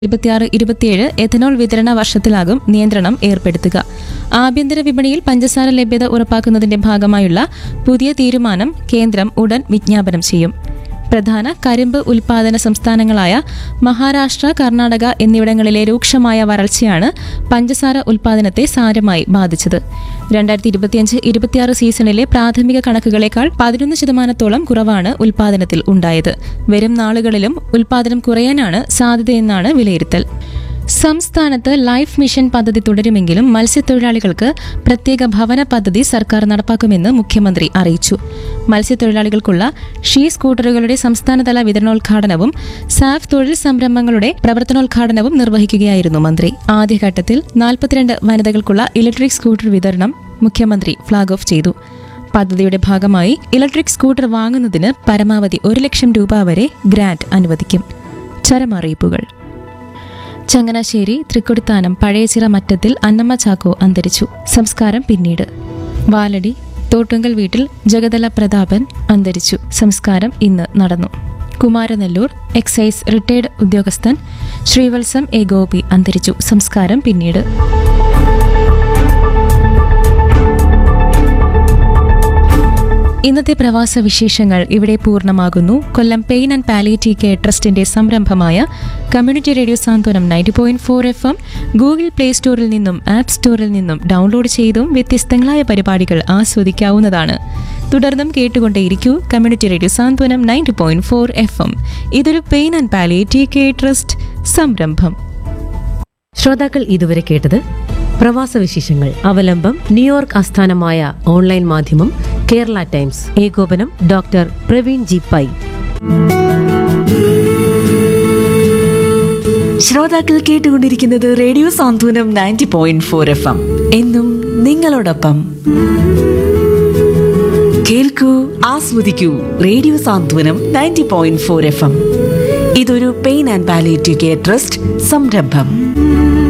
ഇരുപത്തിയാറ് ഇരുപത്തിയേഴ് എഥനോൾ വിതരണ വർഷത്തിലാകും നിയന്ത്രണം ഏർപ്പെടുത്തുക ആഭ്യന്തര വിപണിയിൽ പഞ്ചസാര ലഭ്യത ഉറപ്പാക്കുന്നതിന്റെ ഭാഗമായുള്ള പുതിയ തീരുമാനം കേന്ദ്രം ഉടൻ വിജ്ഞാപനം ചെയ്യും പ്രധാന കരിമ്പ് ഉൽപാദന സംസ്ഥാനങ്ങളായ മഹാരാഷ്ട്ര കർണാടക എന്നിവിടങ്ങളിലെ രൂക്ഷമായ വരൾച്ചയാണ് പഞ്ചസാര ഉൽപാദനത്തെ സാരമായി ബാധിച്ചത് രണ്ടായിരത്തി ഇരുപത്തിയഞ്ച് ഇരുപത്തിയാറ് സീസണിലെ പ്രാഥമിക കണക്കുകളേക്കാൾ പതിനൊന്ന് ശതമാനത്തോളം കുറവാണ് ഉൽപാദനത്തിൽ ഉണ്ടായത് വരും നാളുകളിലും ഉൽപാദനം കുറയാനാണ് സാധ്യതയെന്നാണ് വിലയിരുത്തൽ സംസ്ഥാനത്ത് ലൈഫ് മിഷൻ പദ്ധതി തുടരുമെങ്കിലും മത്സ്യത്തൊഴിലാളികൾക്ക് പ്രത്യേക ഭവന പദ്ധതി സർക്കാർ നടപ്പാക്കുമെന്ന് മുഖ്യമന്ത്രി അറിയിച്ചു മത്സ്യത്തൊഴിലാളികൾക്കുള്ള ഷീ സ്കൂട്ടറുകളുടെ സംസ്ഥാനതല വിതരണോദ്ഘാടനവും സാഫ് തൊഴിൽ സംരംഭങ്ങളുടെ പ്രവർത്തനോദ്ഘാടനവും നിർവഹിക്കുകയായിരുന്നു മന്ത്രി ആദ്യഘട്ടത്തിൽ നാൽപ്പത്തിരണ്ട് വനിതകൾക്കുള്ള ഇലക്ട്രിക് സ്കൂട്ടർ വിതരണം മുഖ്യമന്ത്രി ഫ്ളാഗ് ഓഫ് ചെയ്തു പദ്ധതിയുടെ ഭാഗമായി ഇലക്ട്രിക് സ്കൂട്ടർ വാങ്ങുന്നതിന് പരമാവധി ഒരു ലക്ഷം രൂപ വരെ ഗ്രാന്റ് അനുവദിക്കും ചരമറിയിപ്പുകൾ ചങ്ങനാശ്ശേരി തൃക്കൊടിത്താനം പഴയച്ചിറ മറ്റത്തിൽ അന്നമ്മ ചാക്കോ അന്തരിച്ചു സംസ്കാരം പിന്നീട് വാലടി തോട്ടുങ്കൽ വീട്ടിൽ ജഗതല പ്രതാപൻ അന്തരിച്ചു സംസ്കാരം ഇന്ന് നടന്നു കുമാരനെല്ലൂർ എക്സൈസ് റിട്ടയർഡ് ഉദ്യോഗസ്ഥൻ ശ്രീവത്സം എ ഗോപി അന്തരിച്ചു സംസ്കാരം പിന്നീട് ഇന്നത്തെ പ്രവാസ വിശേഷങ്ങൾ ഇവിടെ പൂർണ്ണമാകുന്നു Kollam pain and palliative care ട്രസ്റ്റിന്റെ സംരംഭമായ community radio Santhwanam ninety point four F M Google play സ്റ്റോറിൽ നിന്നും ആപ്പ് സ്റ്റോറിൽ നിന്നും ഡൗൺലോഡ് ചെയ്തും വ്യത്യസ്തങ്ങളായ പരിപാടികൾ ആസ്വദിക്കാവുന്നതാണ് തുടർന്നും കേട്ടുകൊണ്ടേയിരിക്കൂ community radio Santhwanam ninety point four F M ഇതൊരു pain and palliative care trust സംരംഭം ശ്രോതാക്കൾ ഇതുവരെ കേട്ടത് പ്രവാസ വിശേഷങ്ങൾ അവലംബം ന്യൂയോർക്ക് ആസ്ഥാനമായ ഓൺലൈൻ മാധ്യമം കേരള ടൈംസ് ഏകോപനം ഡോക്ടർ പ്രവീൺ ജി പൈ ശ്രോതാക്കൾ കേട്ടുകൊണ്ടിരിക്കുന്നത് radio Santhwanam ninety point four F M എന്നും നിങ്ങളോടൊപ്പം കേൾക്കൂ ആസ്വദിക്കൂ radio Santhwanam ninety point four F M ഇതൊരു pain and palliative care trust സംരംഭം